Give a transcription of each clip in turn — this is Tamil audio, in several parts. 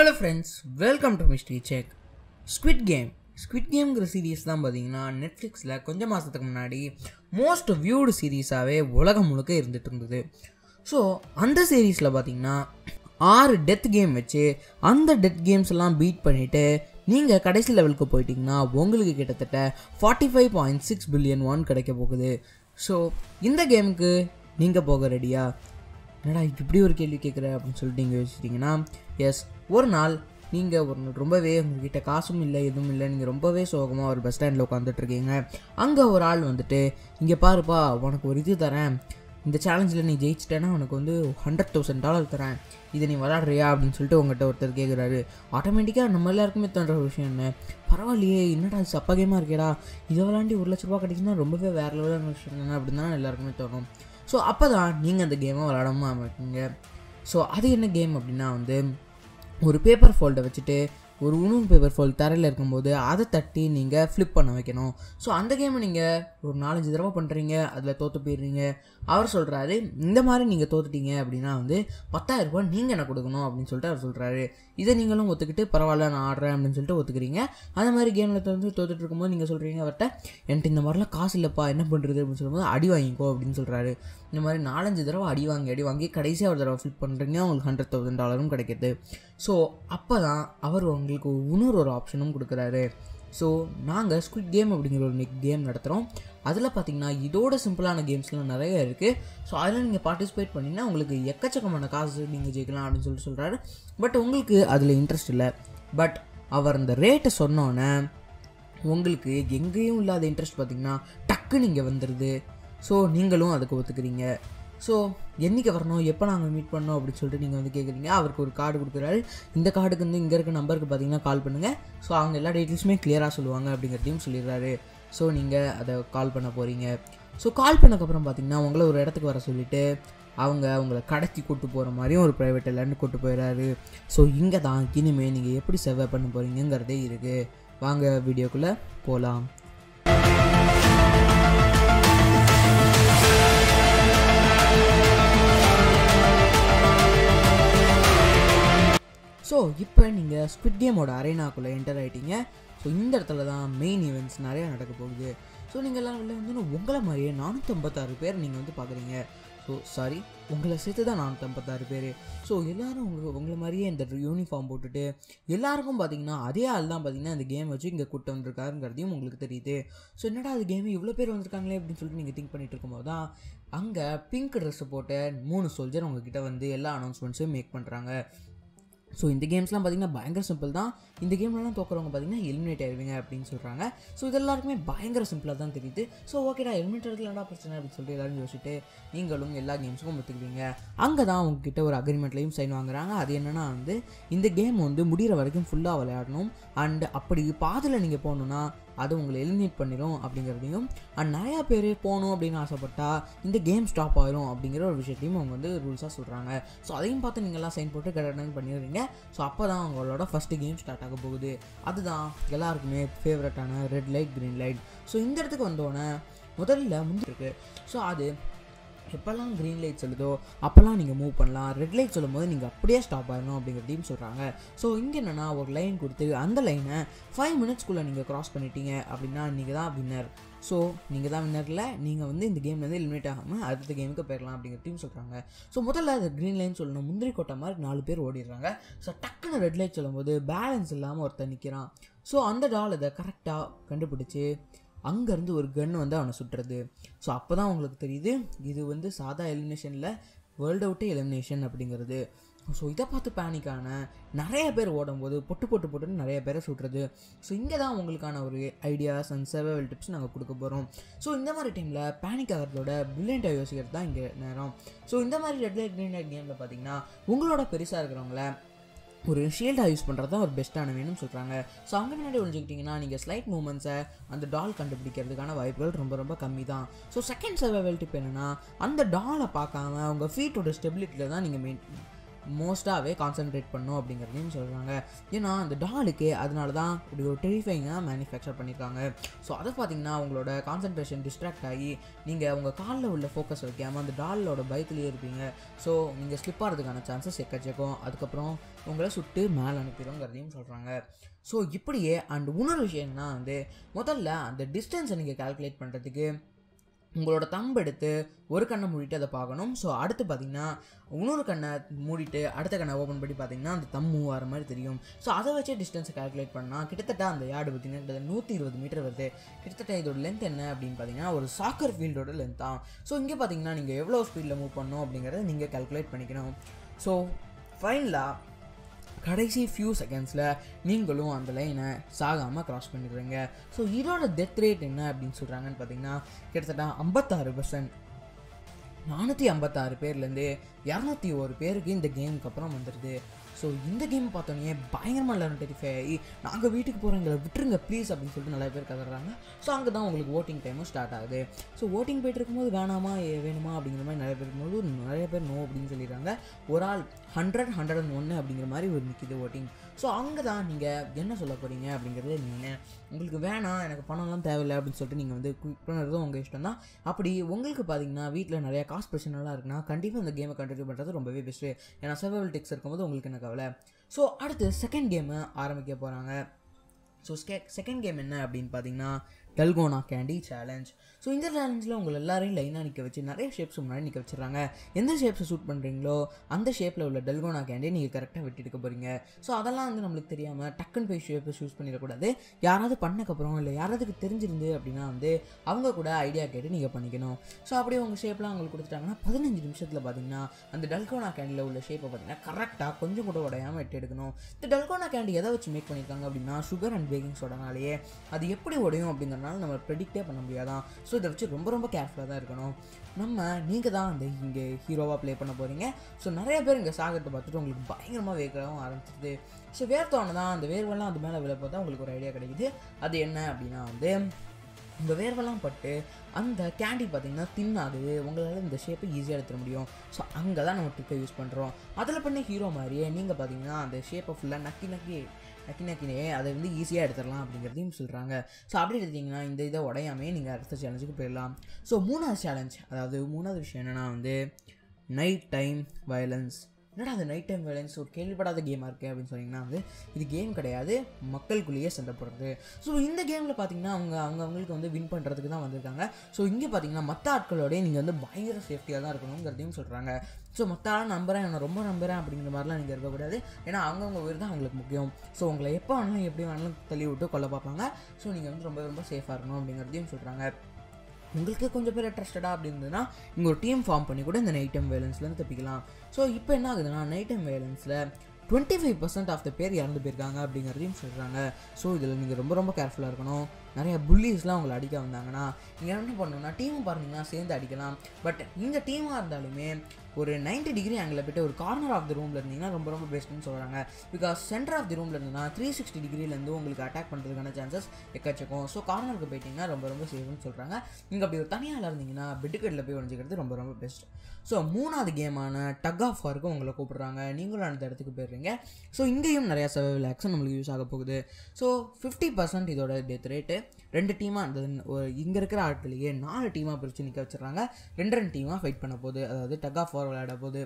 hello friends welcome to mystery check squid game squid கேம்ங்கிற சீரீஸ் தான் பார்த்தீங்கன்னா நெட்ஃப்ளிக்ஸில் கொஞ்சம் மாதத்துக்கு முன்னாடி மோஸ்ட் வியூடு சீரீஸாகவே உலகம் முழுக்க இருந்துட்டு இருந்தது ஸோ அந்த சீரீஸில் பார்த்தீங்கன்னா ஆறு டெத் கேம் வச்சு அந்த டெத் கேம்ஸ் எல்லாம் பீட் பண்ணிவிட்டு நீங்கள் கடைசி லெவலுக்கு போயிட்டீங்கன்னா உங்களுக்கு கிட்டத்தட்ட forty five point six billion won கிடைக்க போகுது ஸோ இந்த கேமுக்கு நீங்கள் போக ரெடியா என்னடா இப்படி ஒரு கேள்வி கேட்குற அப்படின்னு சொல்லிட்டு நீங்கள் யோசிச்சிட்டிங்கன்னா எஸ் ஒரு நாள் நீங்கள் ஒரு நாள் ரொம்பவே உங்ககிட்ட காசும் இல்லை எதுவும் இல்லை நீங்கள் ரொம்பவே சோகமாக ஒரு பஸ் ஸ்டாண்டில் உட்காந்துட்ருக்கீங்க அங்கே ஒரு ஆள் வந்துட்டு இங்கே பாருப்பா உனக்கு ஒரு இது தரேன் இந்த சேலஞ்சில் நீ ஜெயிச்சிட்டேன்னா உனக்கு வந்து ஹண்ட்ரட் தௌசண்ட் டாலர் தரேன் இதை நீ விளாட்றியா அப்படின்னு சொல்லிட்டு உங்கள்கிட்ட ஒருத்தர் கேட்குறாரு ஆட்டோமேட்டிக்காக நம்ம எல்லாருக்குமே தோன்ற ஒரு விஷயம் என்ன பரவாயில்லையே என்னடா இது சப்பா கேமாக இருக்கேடா இதை விளாண்டி ஒரு லட்ச ரூபா கிடைக்குன்னா ரொம்பவே வேறு லெவலான விஷயம் தானே அப்படின்னு தான் எல்லாருக்குமே தோணும் ஸோ அப்போ தான் நீங்கள் அந்த கேமை விளாடாம இருக்கீங்க ஸோ அது என்ன கேம் அப்படின்னா வந்து ஒரு பேப்பர் ஃபோல்டை வச்சுட்டு ஒரு உணவு பேப்பர் ஃபோல்ட் தரையில் இருக்கும்போது அதை தட்டி நீங்கள் ஃப்ளிப் பண்ண வைக்கணும் ஸோ அந்த கேமை நீங்கள் ஒரு நாலஞ்சு தடவை பண்ணுறீங்க அதில் தோற்று போயிடுறீங்க அவர் சொல்கிறாரு இந்த மாதிரி நீங்கள் தோத்துட்டீங்க அப்படின்னா வந்து பத்தாயிரம் ரூபாய் நீங்கள் எனக்கு கொடுக்கணும் அப்படின்னு சொல்லிட்டு அவர் சொல்கிறாரு இதை நீங்களும் ஒத்துக்கிட்டு பரவாயில்ல நான் ஆடுறேன் அப்படின்னு சொல்லிட்டு ஒத்துக்கிறீங்க அந்த மாதிரி கேமில் வந்து தோத்துட்டு இருக்கும்போது நீங்கள் சொல்கிறீங்க அவர்கிட்ட என்கிட்ட இந்த மாதிரிலாம் காசு இல்லைப்பா என்ன பண்ணுறது அப்படின்னு சொல்லும்போது அடி வாங்கிக்கோ அப்படின்னு சொல்கிறாரு இந்த மாதிரி நாலஞ்சு தடவை அடி வாங்கி அடி வாங்கி கடைசியாக ஒரு தடவை ஃபில் பண்ணுறீங்க உங்களுக்கு ஹண்ட்ரட் தௌசண்ட் டாலரும் கிடைக்கிது ஸோ அப்போ தான் அவர் உங்களுக்கு இன்னொரு ஒரு ஆப்ஷனும் கொடுக்குறாரு ஸோ நாங்கள் ஸ்குவிட் கேம் அப்படிங்கிற ஒரு கேம் நடத்துகிறோம் அதில் பார்த்தீங்கன்னா இதோட சிம்பிளான கேம்ஸ்லாம் நிறைய இருக்குது ஸோ அதில் நீங்கள் பார்ட்டிசிபேட் பண்ணிங்கன்னா உங்களுக்கு எக்கச்சக்கமான காசு நீங்கள் ஜெயிக்கலாம் அப்படின்னு சொல்லிட்டு சொல்கிறாரு பட் உங்களுக்கு அதில் இன்ட்ரெஸ்ட் இல்லை பட் அவர் அந்த ரேட்டை சொன்னோன்னே உங்களுக்கு எங்கேயும் இல்லாத இன்ட்ரெஸ்ட் பார்த்தீங்கன்னா டக்குன்னு இங்கே வந்துடுது ஸோ நீங்களும் அதுக்கு ஒத்துக்கிறீங்க ஸோ என்றைக்கு வரணும் எப்போ நாங்கள் மீட் பண்ணோம் அப்படின்னு சொல்லிட்டு நீங்கள் வந்து கேட்குறீங்க அவருக்கு ஒரு கார்டு கொடுக்குறாரு இந்த கார்டுக்கு வந்து இங்கே இருக்க நம்பருக்கு பார்த்தீங்கன்னா கால் பண்ணுங்கள் ஸோ அவங்க எல்லா டீட்டெயில்ஸுமே கிளியராக சொல்லுவாங்க அப்படிங்கிறதையும் சொல்லிடுறாரு ஸோ நீங்கள் அதை கால் பண்ண போகிறீங்க ஸோ கால் பண்ணக்கப்புறம் பார்த்தீங்கன்னா உங்களை ஒரு இடத்துக்கு வர சொல்லிவிட்டு அவங்க அவங்கள கடத்தி கூட்டு போகிற மாதிரியும் ஒரு ப்ரைவேட் எல்லான்னு கூட்டு போயிடாரு ஸோ இங்கே தான் இனிமேல் நீங்கள் எப்படி செவ்வாய் பண்ண போகிறீங்கிறதே இருக்குது வாங்க வீடியோக்குள்ளே போகலாம் ஸோ இப்போ நீங்கள் ஸ்குவிட் கேமோட அரேனாக்குள்ளே என்டர் ஆகிட்டீங்க ஸோ இந்த இடத்துல தான் மெயின் ஈவெண்ட்ஸ் நிறையா நடக்க போகுது ஸோ நீங்கள் எல்லாம் வெளில வந்து உங்களை மாதிரியே நானூற்றம்பத்தாறு பேர் நீங்கள் வந்து பார்க்குறீங்க ஸோ சாரி உங்களை சேர்த்து தான் நானூற்றம்பத்தாறு பேர் ஸோ எல்லோரும் உங்கள் உங்களை மாதிரியே இந்த யூனிஃபார்ம் போட்டுட்டு எல்லாருக்கும் பார்த்தீங்கன்னா அதே ஆள் தான் பார்த்தீங்கன்னா இந்த கேம் வச்சு இங்கே கூட்டம் வந்திருக்காருங்கிறதையும் உங்களுக்கு தெரியுது ஸோ என்னடா அது கேம் இவ்வளோ பேர் வந்திருக்காங்களே அப்படின்னு சொல்லிட்டு நீங்கள் திங்க் பண்ணிட்டு இருக்கும்போது தான் அங்கே பிங்க் ட்ரெஸ்ஸை போட்ட மூணு சோல்ஜர் உங்ககிட்ட வந்து எல்லா அனௌன்ஸ்மெண்ட்ஸும் மேக் பண்ணுறாங்க ஸோ இந்த கேம்ஸ்லாம் பார்த்தீங்கன்னா பயங்கர சிம்பிள் தான் இந்த கேம்லலாம் தோக்குறவங்க பார்த்தீங்கன்னா எலிமினேட் ஆயிடுவீங்க அப்படின்னு சொல்கிறாங்க ஸோ இது எல்லாருக்குமே பயங்கர சிம்பிளாக தான் தெரியுது ஸோ ஓகேடா எலிமினேட் ஆகிறதுலடா பிரச்சனை அப்படின்னு சொல்லிட்டு எல்லாரும் யோசிச்சுட்டு நீங்களும் எல்லா கேம்ஸுக்கும் ஒத்துக்குவீங்க அங்கே தான் உங்ககிட்ட ஒரு அக்ரிமெண்ட்லையும் சைன் வாங்குறாங்க அது என்னென்னா வந்து இந்த கேம் வந்து முடிகிற வரைக்கும் ஃபுல்லாக விளையாடணும் அண்ட் அப்படி பாதில் நீங்கள் போகணுன்னா அது உங்களை எலிமினேட் பண்ணிடும் அப்படிங்கிறதையும் அண்ட் நிறையா பேர் போகணும் அப்படின்னு ஆசைப்பட்டா இந்த கேம் ஸ்டாப் ஆயிரும் அப்படிங்கிற ஒரு விஷயத்தையும் அவங்க வந்து ரூல்ஸாக சொல்கிறாங்க ஸோ அதையும் பார்த்து நீங்கள்லாம் சைன் போட்டு கடற்டன் பண்ணிடுறீங்க ஸோ அப்போ தான் அவங்களோட ஃபஸ்ட்டு கேம் ஸ்டார்ட் ஆக போகுது அதுதான் எல்லாருக்குமே ஃபேவரட்டான red light green light so இந்த இடத்துக்கு வந்தோடனே முதல்ல முந்திருக்கு ஸோ அது எப்போல்லாம் க்ரீன் லைட் சொல்லுதோ அப்போல்லாம் நீங்கள் மூவ் பண்ணலாம் ரெட் லைட் சொல்லும் போது நீங்கள் அப்படியே ஸ்டாப் ஆகணும் அப்படிங்கிறதையும் சொல்கிறாங்க ஸோ இங்கே என்னென்னா ஒரு லைன் கொடுத்து அந்த லைனை ஃபைவ் மினிட்ஸ்க்குள்ளே நீங்கள் க்ராஸ் பண்ணிட்டீங்க அப்படின்னா நீங்கள் தான் வின்னர் ஸோ நீங்கள் தான் வின்னரில் நீங்கள் வந்து இந்த கேம்லேருந்து எலிமினேட் ஆகாமல் அடுத்த கேமுக்கு போயிடலாம் அப்படிங்கிறதையும் சொல்கிறாங்க ஸோ முதல்ல அது க்ரீன் லைன் சொல்லணும் முந்திரி கொட்டை மாதிரி நாலு பேர் ஓடிடுறாங்க ஸோ டக்குன்னு ரெட் லைட் சொல்லும்போது பேலன்ஸ் இல்லாமல் ஒருத்தர் நிற்கிறான் ஸோ அந்த டால் இதை கரெக்டாக கண்டுபிடிச்சி அங்கேருந்து ஒரு கன் வந்து அவனை சுட்டுறது ஸோ அப்போ தான் உங்களுக்கு தெரியுது இது வந்து சாதா எலிமினேஷனில் வேர்ல்டு அவுட்டே எலிமினேஷன் அப்படிங்கிறது ஸோ இதை பார்த்து பேனிக்கான நிறைய பேர் ஓடும்போது பொட்டு பொட்டு பொட்டுன்னு நிறைய பேரை சுட்டுறது ஸோ இங்கே தான் உங்களுக்கான ஒரு ஐடியாஸ் அண்ட் சர்வைவல் டிப்ஸ் நாங்கள் கொடுக்க போகிறோம் ஸோ இந்த மாதிரி டைமில் பேனிக் ஆகிறதோட பிரில்லியண்ட்டாக யோசிக்கிறது தான் இங்கே நேரம் ஸோ இந்த மாதிரி ரெட் லைட் க்ரீன் லைட் கேமில் பார்த்தீங்கன்னா உங்களோட பெருசாக இருக்கிறவங்கள ஒரு ஷீல்டாக யூஸ் பண்ணுறது தான் ஒரு பெஸ்ட்டான வேணும்னு சொல்கிறாங்க ஸோ அவங்க முன்னாடி ஒழிஞ்சிக்கிட்டிங்கன்னா நீங்கள் ஸ்லைட் மூமெண்ட்ஸை அந்த டால் கண்டுபிடிக்கிறதுக்கான வாய்ப்புகள் ரொம்ப ரொம்ப கம்மி தான் ஸோ செகண்ட் சர்வைவல் டிப் என்னென்னா அந்த டாலை பார்க்காம உங்கள் ஃபீட்டோட ஸ்டெபிலிட்டியில் தான் நீங்கள் மெயின் மோஸ்ட்டாகவே கான்சென்ட்ரேட் பண்ணும் அப்படிங்கிறதையும் சொல்கிறாங்க ஏன்னா அந்த டாலுக்கு அதனால தான் இப்படி ஒரு டெரிஃபைங்காக மேனுஃபேக்சர் பண்ணியிருக்காங்க ஸோ அதை பார்த்தீங்கன்னா உங்களோட கான்சன்ட்ரேஷன் டிஸ்ட்ராக்ட் ஆகி நீங்கள் உங்கள் காலில் உள்ள ஃபோக்கஸ் வைக்காமல் அந்த டாலோட பயத்துலேயே இருப்பீங்க ஸோ நீங்கள் ஸ்லிப் ஆகிறதுக்கான சான்சஸ் எக்கச்சக்கம் அதுக்கப்புறம் உங்களை சுட்டு மேலே அனுப்பிடுங்கிறதையும் சொல்கிறாங்க ஸோ இப்படியே அண்ட் இன்னொரு விஷயம்னா வந்து முதல்ல அந்த டிஸ்டன்ஸை நீங்கள் கால்குலேட் பண்ணுறதுக்கு உங்களோட தம்பு எடுத்து ஒரு கண்ணை மூடிட்டு அதை பார்க்கணும் ஸோ அடுத்து பார்த்தீங்கன்னா இன்னொரு கண்ணை மூடிட்டு அடுத்த கண்ணை ஓப்பன் பண்ணி பார்த்தீங்கன்னா அந்த தம் மூவ் ஆகிற மாதிரி தெரியும் ஸோ அதை வச்சே டிஸ்டன்ஸை கால்குலேட் பண்ணால் கிட்டத்தட்ட அந்த யார்டு பார்த்தீங்கன்னா நூற்றி இருபது மீட்டர் வருது கிட்டத்தட்ட இதோட லென்த் என்ன அப்படின்னு பார்த்தீங்கன்னா ஒரு சாக்கர் ஃபீல்டோட லென்த் தான் ஸோ இங்கே பார்த்தீங்கன்னா நீங்கள் எவ்வளோ ஸ்பீடில் மூவ் பண்ணணும் அப்படிங்கிறத நீங்கள் கால்குலேட் பண்ணிக்கணும் ஸோ ஃபைனலாக கடைசி ஃபியூ செகண்ட்ஸில் நீங்களும் அந்த லைனை சாகாமல் கிராஸ் பண்ணிடுறீங்க ஸோ இதோட டெத் ரேட் என்ன அப்படின்னு சொல்கிறாங்கன்னு பார்த்தீங்கன்னா கிட்டத்தட்ட ஐம்பத்தாறு பர்சன்ட் நானூற்றி ஐம்பத்தாறு பேர்லேருந்து இரநூத்தி ஒரு பேருக்கு இந்த கேமுக்கு அப்புறம் வந்துடுது ஸோ இந்த கேம் பார்த்தோன்னே பயங்கரமாக எல்லாரும் டெரிஃபை ஆகி நாங்கள் வீட்டுக்கு போகிறவங்களை விட்டுருங்க ப்ளீஸ் அப்படின்னு சொல்லிட்டு நிறைய பேர் கதறாங்க ஸோ அங்கே தான் உங்களுக்கு ஓட்டிங் டைமும் ஸ்டார்ட் ஆகுது ஸோ ஓட்டிங் போயிட்டு இருக்கும்போது வேணாமா ஏ, வேணுமா அப்படிங்கிற மாதிரி நிறைய பேர் இருக்கும்போது நிறைய பேர் நோ அப்படின்னு சொல்லிடுறாங்க ஒரு ஆள் ஹண்ட்ரட் ஹண்ட்ரட் அண்ட் ஒன்று அப்படிங்கிற மாதிரி ஒரு நிற்கிது ஓட்டிங் ஸோ அங்கே தான் நீங்கள் என்ன சொல்ல போகிறீங்க அப்படிங்கிறது நீங்கள் உங்களுக்கு வேணாம் எனக்கு பணம்லாம் தேவையில்லை அப்படின்னு சொல்லிட்டு நீங்கள் வந்து குவிக் பண்ணுறதும் உங்கள் இஷ்டம் தான் அப்படி உங்களுக்கு பார்த்தீங்கன்னா வீட்டில் நிறைய காசு பிரச்சனைலாம் இருக்குன்னா கண்டிப்பாக இந்த கேமை கண்டினியூ பண்ணுறது ரொம்பவே பெஸ்ட்டு ஏன்னா சர்வைவல் டெக்ஸ் இருக்கும்போது உங்களுக்கு என்ன கவலை ஸோ அடுத்து செகண்ட் கேமை ஆரம்பிக்க போகிறாங்க ஸோ ஸ்கே செகண்ட் கேம் என்ன அப்படின்னு பார்த்தீங்கன்னா டல்கோனா கேண்டி சேலஞ்ச் ஸோ இந்த சேலஞ்சில் உங்களை எல்லாரையும் லைனாக நிற்க வச்சு நிறைய ஷேப்ஸ் முன்னாடி நிற்க வச்சிடுறாங்க எந்த ஷேப்ஸை சூட் பண்ணுறீங்களோ அந்த ஷேப்பில் உள்ள டல்கோனா கேண்டி நீங்கள் கரெக்டாக வெட்டி எடுக்க போகிறீங்க ஸோ அதெல்லாம் வந்து நம்மளுக்கு தெரியாமல் டக்குன்னு போய் ஷேப்பை சூஸ் பண்ணிடக்கூடாது யாராவது பண்ணக்கப்புறம் இல்லை யாராவதுக்கு தெரிஞ்சிருந்து அப்படின்னா வந்து அவங்க கூட ஐடியா கேட்டு நீங்கள் பண்ணிக்கணும் ஸோ அப்படியே உங்கள் ஷேப்லாம் அவங்களுக்கு கொடுத்துட்டாங்கன்னா பதினஞ்சு நிமிஷத்தில் பார்த்தீங்கன்னா அந்த டல்கோனா கேண்டில் உள்ள ஷேப்பை பார்த்தீங்கன்னா கரெக்டாக கொஞ்சம் கூட உடையாமல் வெட்டி எடுக்கணும் இந்த டல்கோனா கேண்டி எதை வச்சு மேக் பண்ணியிருக்காங்க அப்படின்னா சுகர் அண்ட் பேக்கிங் சோடானாலேயே அது எப்படி உடையும் அப்படிங்கிறனால நம்ம ப்ரெடிக்டே பண்ண முடியாதான் ஸோ இதை வச்சு ரொம்ப ரொம்ப கேர்ஃபுல்லாக தான் இருக்கணும் நம்ம நீங்கள் தான் அந்த இங்கே ஹீரோவாக ப்ளே பண்ண போகிறீங்க ஸோ நிறைய பேர் இங்கே சாகத்தை பார்த்துட்டு உங்களுக்கு பயங்கரமாக வேகவும் ஆரம்பிச்சிது ஸோ வேர்த்தோன்னு தான் அந்த வேர்வெல்லாம் அது மேலே விழ பார்த்தா உங்களுக்கு ஒரு ஐடியா கிடைக்குது அது என்ன அப்படின்னா வந்து இந்த வேர்வெல்லாம் பட்டு அந்த கேண்டி பார்த்தீங்கன்னா தின்னாகுது உங்களால் இந்த ஷேப்பை ஈஸியாக எடுத்துட முடியும் ஸோ அங்கே தான் நம்ம ட்ரிக்கை யூஸ் பண்ணுறோம் அதில் பண்ண ஹீரோ மாதிரியே நீங்கள் பார்த்தீங்கன்னா அந்த ஷேப்பை ஃபுல்லாக நக்கி நக்கி நக்கி நக்கினே அதை வந்து ஈஸியாக எடுத்துடலாம் அப்படிங்கிறதையும் சொல்கிறாங்க ஸோ அப்படி எடுத்தீங்கன்னா இந்த இதை உடையாமே நீங்கள் அடுத்த சேலஞ்சுக்கு போயிடலாம் ஸோ மூணாவது சேலஞ்ச் அதாவது மூணாவது விஷயம் என்னென்னா வந்து நைட் டைம் வயலன்ஸ் என்னடா அது நைட் டைம் வயலன்ஸ் ஒரு கேள்விப்படாத கேமாக இருக்குது அப்படின்னு சொன்னீங்கன்னா வந்து இது கேம் கிடையாது மக்களுக்குள்ளேயே சண்டை போடுறது ஸோ இந்த கேமில் பார்த்தீங்கன்னா அவங்க அவங்க அவங்களுக்கு வந்து வின் பண்ணுறதுக்கு தான் வந்திருக்காங்க ஸோ இங்கே பார்த்தீங்கன்னா மற்ற ஆட்களோடய நீங்கள் வந்து பயங்கர சேஃப்டியாக தான் இருக்கணுங்கிறதையும் சொல்கிறாங்க ஸோ மற்ற ஆள் நம்புறேன் நான் ரொம்ப நம்புறேன் அப்படிங்கிற மாதிரிலாம் நீங்கள் இருக்கக்கூடாது ஏன்னா அவங்கவுங்க உயிர் தான் அவங்களுக்கு முக்கியம் ஸோ உங்களை எப்போ வேணாலும் எப்படி வேணாலும் தள்ளி விட்டு கொல்ல பார்ப்பாங்க ஸோ நீங்கள் வந்து ரொம்ப ரொம்ப சேஃபாக இருக்கணும் அப்படிங்கிறதையும் சொல்கிறாங்க உங்களுக்கு கொஞ்சம் பேர் ட்ரஸ்டடாக அப்படி இருந்ததுன்னா இங்கே ஒரு டீம் ஃபார்ம் பண்ணி கூட இந்த நைட் டைம் வேலன்ஸ்லேருந்து தப்பிக்கலாம் ஸோ இப்போ என்ன ஆகுதுன்னா நைட் டைம் வேலன்ஸில் twenty five percent of the பேர் இறந்து போயிருக்காங்க அப்படிங்கிறதையும் சொல்கிறாங்க ஸோ இதில் நீங்கள் ரொம்ப ரொம்ப கேர்ஃபுல்லாக இருக்கணும் நிறைய புல்லிஸ்லாம் உங்களை அடிக்க வந்தாங்கன்னா நீங்கள் என்ன பண்ணணும்னா டீம் பார்த்தீங்கன்னா சேர்ந்து அடிக்கலாம் பட் இந்த டீமாக இருந்தாலுமே ஒரு 90 டிகிரி ஆங்கிளில் போய்ட்டு ஒரு கார்னர் ஆஃப் த ரூமில் இருந்தீங்கன்னா ரொம்ப ரொம்ப பெஸ்ட்டுன்னு சொல்கிறாங்க பிகாஸ் சென்டர் ஆஃப் தி ரூமில் இருந்ததுன்னா த்ரீ சிக்ஸ்டி டிகிரிலேருந்து உங்களுக்கு அட்டாக் பண்ணுறதுக்கான சான்சஸ் எக்கச்சக்கம் ஸோ கார்னருக்கு போயிட்டீங்கன்னா ரொம்ப ரொம்ப சேஃப்னு சொல்கிறாங்க நீங்கள் அப்படி ஒரு தனியால் இருந்தீங்கன்னா பெட்டுக்கட்டில் போய் ஒழிஞ்சிக்கிறது ரொம்ப ரொம்ப பெஸ்ட் ஸோ மூணாவது கேமான டக் ஆஃப் வார்க்கு உங்களை கூப்பிடுறாங்க நீங்களும் அந்த இடத்துக்கு போயிடுறீங்க ஸோ இங்கேயும் நிறையா சர்வைவல் ஆக்ஷன் நம்மளுக்கு யூஸ் ஆக போகுது ஸோ ஃபிஃப்டி பர்சன்ட் இதோட டெத் ரேட்டு ரெண்டு டீமாக அந்த இங்கே இருக்கிற ஆட்களையே நாலு டீமாக பிரித்து நிற்க வச்சிடுறாங்க ரெண்டு ரெண்டு டீமாக ஃபைட் பண்ண போகுது அதாவது டக் ஆஃப் வார் விளையாட போகுது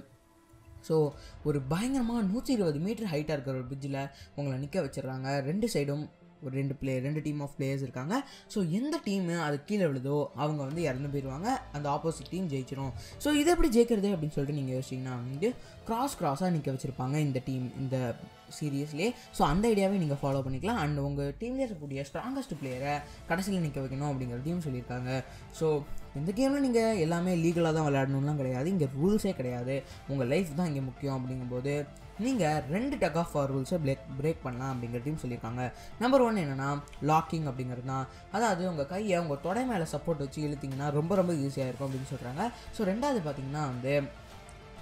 ஸோ ஒரு பயங்கரமாக நூற்றி இருபது மீட்டர் ஹைட்டாக இருக்கிற ஒரு பிரிட்ஜில் உங்களை நிற்க வச்சிடுறாங்க ரெண்டு சைடும் ஒரு ரெண்டு பிளே ரெண்டு டீம் ஆஃப் பிளேயர்ஸ் இருக்காங்க ஸோ எந்த டீமு அது கீழே விழுதோ அவங்க வந்து இறந்து போயிடுவாங்க அந்த ஆப்போசிட் டீம் ஜெயிச்சிரும் ஸோ இதை எப்படி ஜெயிக்கிறது அப்படின்னு சொல்லிட்டு நீங்கள் யோசிச்சிங்கன்னா வந்து கிராஸ் கிராஸாக நிற்க வச்சுருப்பாங்க இந்த டீம் இந்த சீரியஸ்லேயே ஸோ அந்த ஐடியாவே நீங்கள் ஃபாலோ பண்ணிக்கலாம் அண்ட் உங்கள் டீம்லேயே இருக்கக்கூடிய ஸ்ட்ராங்கஸ்ட் பிளேயரை கடைசியில் நிற்க வைக்கணும் அப்படிங்கிறதையும் சொல்லியிருக்காங்க ஸோ இந்த கேமில் நீங்கள் எல்லாமே லீகலாக தான் விளையாடணும்லாம் கிடையாது இங்கே ரூல்ஸே கிடையாது உங்கள் லைஃப் தான் இங்கே முக்கியம் அப்படிங்கும்போது நீங்கள் ரெண்டு டக் ஆஃப் ஃபார் ரூல்ஸை பிரேக் பிரேக் பண்ணலாம் அப்படிங்கிறதையும் சொல்லியிருக்காங்க நம்பர் ஒன் என்னென்னா லாக்கிங் அப்படிங்கிறது தான் அதாவது உங்கள் கையை உங்கள் தொடை மேலே சப்போர்ட் வச்சு இழுத்தீங்கன்னா ரொம்ப ரொம்ப ஈஸியாக இருக்கும் அப்படின்னு சொல்கிறாங்க ஸோ ரெண்டாவது பார்த்தீங்கன்னா வந்து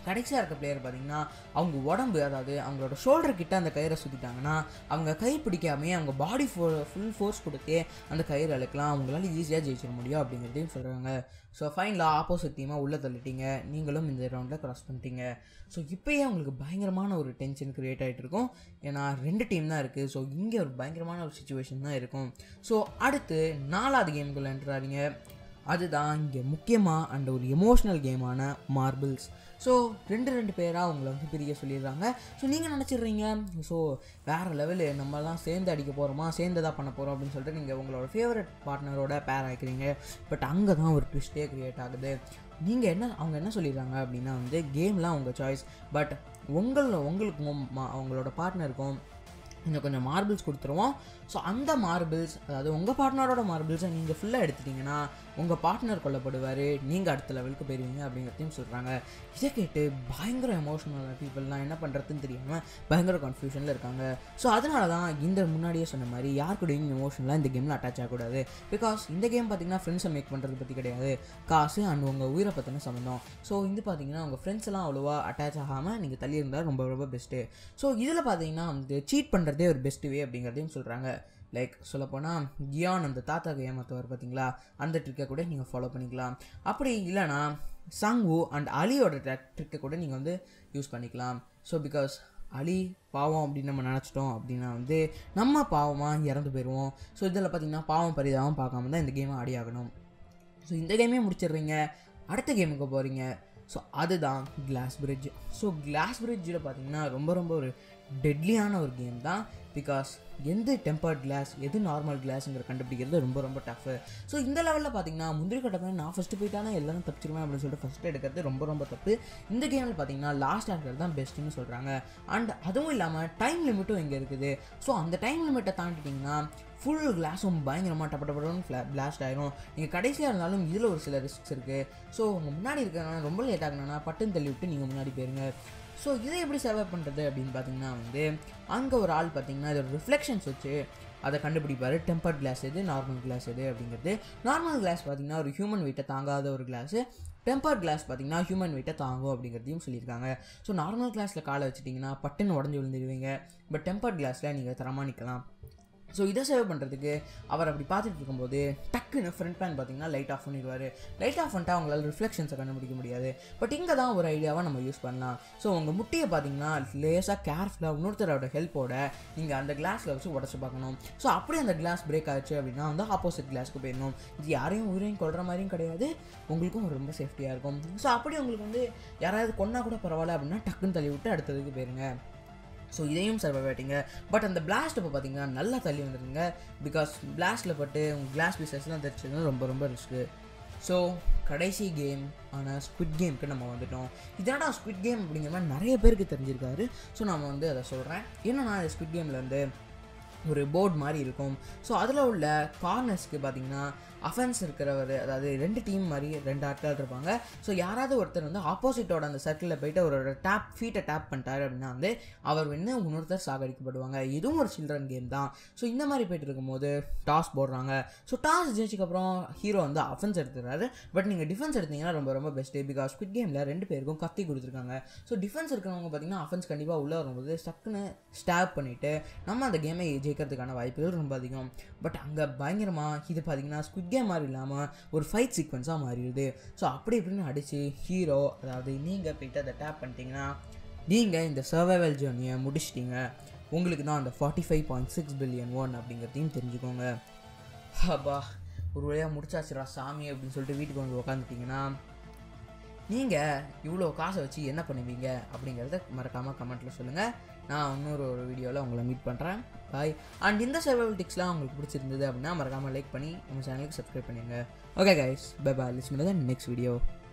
கடைசியாக இருக்க பிளேயர் பார்த்தீங்கன்னா அவங்க உடம்பு அதாவது அவங்களோட ஷோல்டர் கிட்ட அந்த கயிறை சுற்றிட்டாங்கன்னா அவங்க கை பிடிக்காமே அவங்க பாடி ஃபோ ஃபுல் ஃபோர்ஸ் கொடுத்தே அந்த கயிறு அழுக்கலாம் அவங்களால ஈஸியாக ஜெயிச்சிட முடியும் அப்படிங்கிறதையும் சொல்கிறாங்க ஸோ ஃபைனலாக ஆப்போசிட் டீமாக உள்ளே தள்ளிட்டீங்க நீங்களும் இந்த ரவுண்டில் கிராஸ் பண்ணிட்டீங்க ஸோ இப்போயே உங்களுக்கு பயங்கரமான ஒரு டென்ஷன் க்ரியேட் ஆகிட்டு இருக்கும் ஏன்னா ரெண்டு டீம் தான் இருக்குது ஸோ இங்கே ஒரு பயங்கரமான ஒரு சுச்சுவேஷன் தான் இருக்கும் ஸோ அடுத்து நாலாவது கேமுக்குள்ள என்ட்ராதிங்க அதுதான் இங்கே முக்கியமாக அண்ட் ஒரு எமோஷ்னல் கேமான மார்பிள்ஸ் ஸோ ரெண்டு ரெண்டு பேராக அவங்கள வந்து பிரிய சொல்லிடுறாங்க ஸோ நீங்கள் நினச்சிடுறீங்க ஸோ வேறு லெவலு நம்மலாம் சேர்ந்து அடிக்க போகிறோமா சேர்ந்து தான் பண்ண போகிறோம் அப்படின்னு சொல்லிட்டு நீங்கள் உங்களோட ஃபேவரட் பார்ட்னரோட பேர் ஆகிக்கிறீங்க பட் அங்கே தான் ஒரு ட்விஸ்டே க்ரியேட் ஆகுது நீங்கள் என்ன அவங்க என்ன சொல்லிடுறாங்க அப்படின்னா வந்து கேம்லாம் உங்கள் சாய்ஸ் பட் உங்கள் உங்களுக்கும் மா- அவங்களோட பார்ட்னருக்கும் இன்னும் கொஞ்சம் மார்பிள்ஸ் கொடுத்துருவோம் ஸோ அந்த மார்பிள்ஸ் அதாவது உங்கள் பார்ட்னரோட மார்பிள்ஸை நீங்கள் ஃபுல்லாக எடுத்துட்டிங்கன்னா உங்கள் பார்ட்னர் கொல்லப்படுவார் நீங்கள் அடுத்த லெவலுக்கு போயிடுவீங்க அப்படிங்கிறதையும் சொல்கிறாங்க இதை கேட்டு பயங்கர எமோஷனல் பீப்புளெலாம் என்ன பண்ணுறதுன்னு தெரியாமல் பயங்கர கன்ஃபியூஷனில் இருக்காங்க ஸோ அதனால தான் இந்த முன்னாடியே சொன்ன மாதிரி யார் கூடயும் எமோஷனலாக இந்த கேமில் அட்டாச் ஆகக்கூடாது பிகாஸ் இந்த கேம் பார்த்தீங்கன்னா ஃப்ரெண்ட்ஸை மேக் பண்ணுறது பற்றி கிடையாது காசு அண்ட் உங்கள் உயிரை பற்றின சம்மந்தம் ஸோ இது பார்த்தீங்கன்னா உங்கள் ஃப்ரெண்ட்ஸ் எல்லாம் அவ்வளோவா அட்டாச் ஆகாமல் நீங்கள் தள்ளி இருந்தால் ரொம்ப ரொம்ப பெஸ்ட்டு ஸோ இதில் பார்த்தீங்கன்னா வந்து சீட் பண்ணுறதே ஒரு பெஸ்ட் வே அப்படிங்கிறதையும் சொல்கிறாங்க லைக் சொல்லப்போனால் கியான் அந்த தாத்தாக்கு ஏமாத்துவார் பார்த்தீங்களா அந்த ட்ரிக்கை கூட நீங்கள் ஃபாலோ பண்ணிக்கலாம் அப்படி இல்லைனா சங்வு அண்ட் அலியோட ட்ரிக்கை கூட நீங்கள் வந்து யூஸ் பண்ணிக்கலாம் ஸோ பிகாஸ் அலி பாவம் அப்படின்னு நம்ம நினச்சிட்டோம் அப்படின்னா வந்து நம்ம பாவமாக இறந்து போயிடுவோம் ஸோ இதில் பார்த்தீங்கன்னா பாவம் பரிதாபம் பார்க்காம தான் இந்த கேமை ஆடி ஆகணும் ஸோ இந்த கேமே முடிச்சிடுறீங்க அடுத்த கேமுக்கு போகிறீங்க ஸோ அதுதான் கிளாஸ் பிரிட்ஜ் ஸோ கிளாஸ் பிரிட்ஜில் பார்த்தீங்கன்னா ரொம்ப ரொம்ப ஒரு டெட்லியான ஒரு கேம் தான் பிகாஸ் எந்த டெம்பர்ட் கிளாஸ் எது நார்மல் கிளாஸுங்கிற கண்டுபிடிக்கிறது ரொம்ப ரொம்ப டஃப்பு ஸோ இந்த லெவலில் பார்த்தீங்கன்னா முந்திரி கட்ட நான் ஃபஸ்ட்டு போயிட்டானா எல்லாரும் தப்பிச்சிருவேன் அப்படின்னு சொல்லிட்டு ஃபஸ்ட்டு எடுக்கிறது ரொம்ப ரொம்ப தப்பு இந்த கேமில் பார்த்தீங்கன்னா லாஸ்ட் ஆக்டர் தான் பெஸ்ட்டுன்னு சொல்கிறாங்க அண்ட் அதுவும் இல்லாமல் டைம் லிமிட்டும் இங்கே இருக்குது ஸோ அந்த டைம் லிமிட்டை தாண்டிட்டிங்கன்னா ஃபுல் கிளாஸும் பயங்கரமாக டப்ப டப்படன்னு ஃப்ளா பிளாஸ்ட் ஆயிரும் நீங்கள் கடைசியாக இருந்தாலும் இதில் ஒரு சில ரிஸ்க்ஸ் இருக்குது ஸோ உங்கள் முன்னாடி இருக்கிறவங்க ரொம்ப லேட் ஆகணும்னா பட்டுன்னு தள்ளி விட்டு நீங்கள் முன்னாடி போயிருங்க ஸோ இதை எப்படி சர்வை பண்ணுறது அப்படின்னு பார்த்தீங்கன்னா வந்து அங்கே ஒரு ஆள் பார்த்தீங்கன்னா இதோட ரிஃப்ளெக்ஷன்ஸ் வச்சு அதை கண்டுபிடிப்பார் டெம்பர்ட் கிளாஸ் எது நார்மல் கிளாஸ் எது அப்படிங்கிறது நார்மல் கிளாஸ் பார்த்தீங்கன்னா ஒரு ஹியூமன் வெயிட்டை தாங்காத ஒரு கிளாஸு டெம்பர்ட் கிளாஸ் பார்த்தீங்கன்னா ஹியூமன் வெயிட்டை தாங்கும் அப்படிங்கிறதையும் சொல்லியிருக்காங்க ஸோ நார்மல் கிளாஸில் காலை வச்சிட்டிங்கன்னா பட்டுன்னு உடஞ்சி விழுந்துடுவீங்க பட் டெம்பர்ட் கிளாஸில் நீங்கள் தரமாக நிற்கலாம் ஸோ இதை சேவ் பண்ணுறதுக்கு அவர் அப்படி பார்த்துட்டு இருக்கும்போது டக்குன்னு ஃப்ரண்ட் பேன் பார்த்தீங்கன்னா லைட் ஆஃப் பண்ணிடுவார் லைட் ஆஃப் பண்ணிட்டா அவங்களால ரிஃப்ளெக்ஷன்ஸை கண்டுபிடிக்க முடியாது பட் இங்கே தான் ஒரு ஐடியாவை நம்ம யூஸ் பண்ணலாம் ஸோ உங்கள் முட்டியை பார்த்தீங்கன்னா லேசாக கேர்ஃபுல்லாக இன்னொருத்தரோட ஹெல்ப்போட நீங்கள் அந்த கிளாஸில் வச்சு உடச்சி பார்க்கணும் ஸோ அப்படியே அந்த கிளாஸ் பிரேக் ஆச்சு அப்படின்னா வந்து ஆப்போசிட் கிளாஸ்க்கு போயிடணும் இது யாரையும் உயிரையும் கொள்கிற மாதிரியும் கிடையாது உங்களுக்கும் ரொம்ப சேஃப்டியாக இருக்கும் ஸோ அப்படி உங்களுக்கு வந்து யாராவது கொன்னா கூட பரவாயில்ல அப்படின்னா டக்குன்னு தள்ளி விட்டு அடுத்ததுக்கு போயிருங்க ஸோ இதையும் சர்வை ஆகிட்டீங்க பட் அந்த பிளாஸ்ட் இப்போ பார்த்தீங்கன்னா நல்லா தள்ளி வந்துருங்க பிகாஸ் பிளாஸ்ட்டில் பட்டு உங்கள் கிளாஸ் பீசஸ்லாம் தெரிச்சது ரொம்ப ரொம்ப ரிஸ்க்கு ஸோ கடைசி கேம் ஆனால் ஸ்குவிட் கேமுக்கு நம்ம வந்துட்டோம் இதனடா ஸ்குவிட் கேம் அப்படிங்கிற மாதிரி நிறைய பேருக்கு தெரிஞ்சிருக்காரு ஸோ நம்ம வந்து அதை சொல்கிறேன் என்னன்னா ஸ்குவிட் கேமில் வந்து ஒரு போர்டு மாதிரி இருக்கும் ஸோ அதில் உள்ள கார்னர்ஸ்க்கு பார்த்தீங்கன்னா அஃபென்ஸ் இருக்கிறவர் அதாவது ரெண்டு டீம் மாதிரி ரெண்டு ஆட்கள் இருப்பாங்க ஸோ யாராவது ஒருத்தர் வந்து ஆப்போசிட்டோட அந்த சர்க்கிளில் போயிட்டு அவரோட டேப் ஃபீட்டை டேப் பண்ணிட்டாரு அப்படின்னா வந்து அவர் வந்து இன்னொருத்தர் சாகடிக்கப்படுவாங்க இதுவும் ஒரு சில்ட்ரன் கேம் தான் ஸோ இந்த மாதிரி போயிட்டு இருக்கும்போது டாஸ் போடுறாங்க ஸோ டாஸ் ஜெயிச்சதுக்கப்புறம் ஹீரோ வந்து அஃபென்ஸ் எடுத்துறாரு பட் நீங்கள் டிஃபென்ஸ் எடுத்தீங்கன்னா ரொம்ப ரொம்ப பெஸ்ட்டு பிகாஸ் ஸ்குவிட் கேமில் ரெண்டு பேருக்கும் கத்தி கொடுத்துருக்காங்க ஸோ டிஃபென்ஸ் இருக்கிறவங்க பார்த்தீங்கன்னா அஃபென்ஸ் கண்டிப்பாக உள்ளே வரும்போது டக்குன்னு ஸ்டாப் பண்ணிவிட்டு நம்ம அந்த கேமை ஜெயிக்கிறதுக்கான வாய்ப்புகள் ரொம்ப அதிகம் பட் அங்கே பயங்கரமாக இது பார்த்தீங்கன்னா ஸ்குவிட் கேம் மாதிரி இல்லாமல் ஒரு ஃபைட் சீக்வன்ஸாக மாறிடுது ஸோ அப்படி இப்படின்னு அடித்து ஹீரோ அதாவது நீங்கள் போயிட்டு அதை டேப் பண்ணிட்டீங்கன்னா நீங்கள் இந்த சர்வைவல் ஜேர்னியை முடிச்சிட்டீங்க உங்களுக்கு தான் அந்த forty five point six billion won அப்படிங்கிறதையும் தெரிஞ்சுக்கோங்க அப்பா ஒரு வழியாக முடிச்சாச்சுடா சாமி அப்படின்னு சொல்லிட்டு வீட்டுக்கு வந்து உக்காந்துட்டிங்கன்னா நீங்கள் இவ்வளோ காசை வச்சு என்ன பண்ணுவீங்க அப்படிங்கிறத மறக்காமல் கமெண்ட்டில் சொல்லுங்கள் நான் இன்னொரு ஒரு வீடியோவில் உங்களை மீட் பண்ணுறேன் பாய் அண்ட் இந்த சர்வைவல் டிக்ஸ்லாம் உங்களுக்கு பிடிச்சிருந்தது அப்படின்னா மறக்காமல் லைக் பண்ணி நம்ம சேனலுக்கு சப்ஸ்கிரைப் பண்ணிடுங்க okay guys bye bye list next video